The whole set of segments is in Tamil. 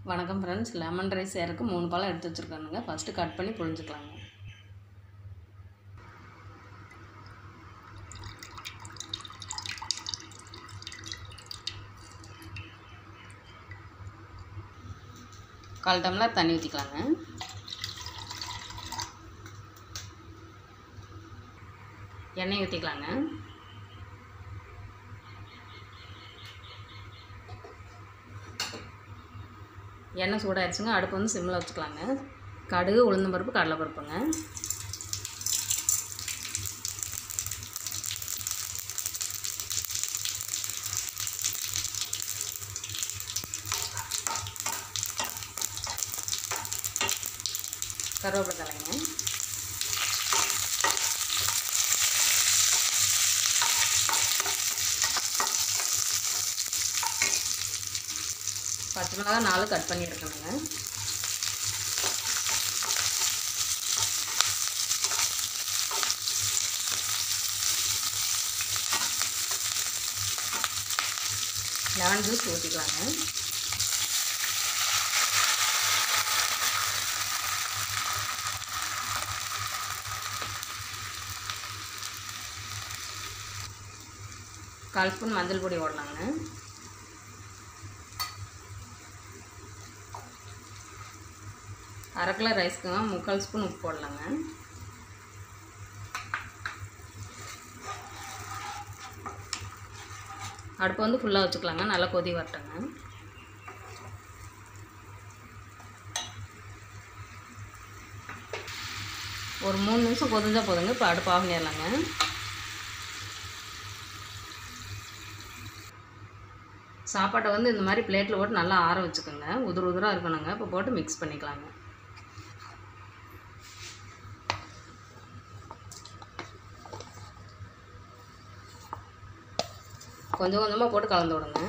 வணக்கம் ஃப்ரெண்ட்ஸ் லெமன் ரைஸ் செய்யறதுக்கு மூணு பழம் எடுத்து வச்சுருக்கானுங்க ஃபஸ்ட்டு கட் பண்ணி புழிஞ்சுக்கலாங்க கால் டம்ளர் தண்ணி ஊற்றிக்கலாங்க எண்ணெய் ஊற்றிக்கலாங்க எண்ணெய் சூடாயிடுச்சுங்க அடுப்பு வந்து சிம்மில் வச்சுக்கலாங்க கடுகு உளுந்தம்பருப்பு கடலைப்பருப்புங்க கருவேப்பிலை தலைங்க பச்சை மிளகா நாலு கட் பண்ணி எடுக்கணுங்க லெமன் ஜூஸ் ஊற்றிக்கலாங்க கால் ஸ்பூன் மஞ்சள் பொடி போடலாங்க அரை கிலோ ரைஸ்க்குங்க முக்கால் ஸ்பூன் உப்பு போடலாங்க அடுப்பு வந்து ஃபுல்லாக வச்சுக்கலாங்க நல்லா கொதி வரட்டுங்க ஒரு மூணு நிமிஷம் கொதிஞ்சா போதுங்க இப்போ அடுப்பு ஆஃப் பண்ணிடலாங்க சாப்பாட்டை வந்து இந்த மாதிரி பிளேட்டில் போட்டு நல்லா ஆற வச்சுக்கோங்க உதிர உதிராக இருக்கணுங்க இப்போ போட்டு மிக்ஸ் பண்ணிக்கலாங்க கொஞ்சம் கொஞ்சமாக போட்டு கலந்து விடுங்க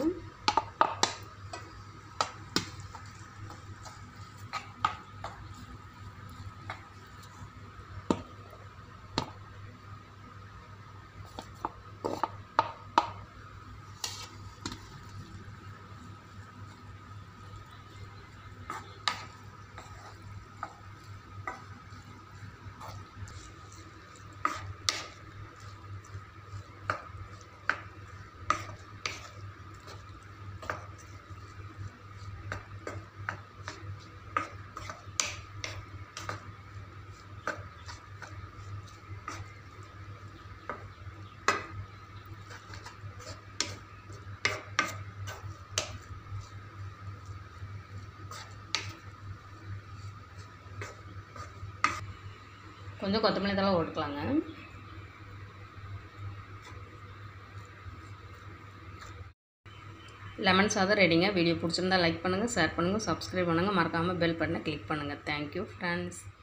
கொஞ்சம் கொத்தமல்லி தலை ஓட்டுக்கலாங்க லெமன் சாதம் ரெடிங்க வீடியோ பிடிச்சிருந்தா லைக் பண்ணுங்கள் ஷேர் பண்ணுங்கள் சப்ஸ்கிரைப் பண்ணுங்கள் மறக்காமல் பெல் பட்டனை கிளிக் பண்ணுங்கள் தேங்க்யூ ஃப்ரெண்ட்ஸ்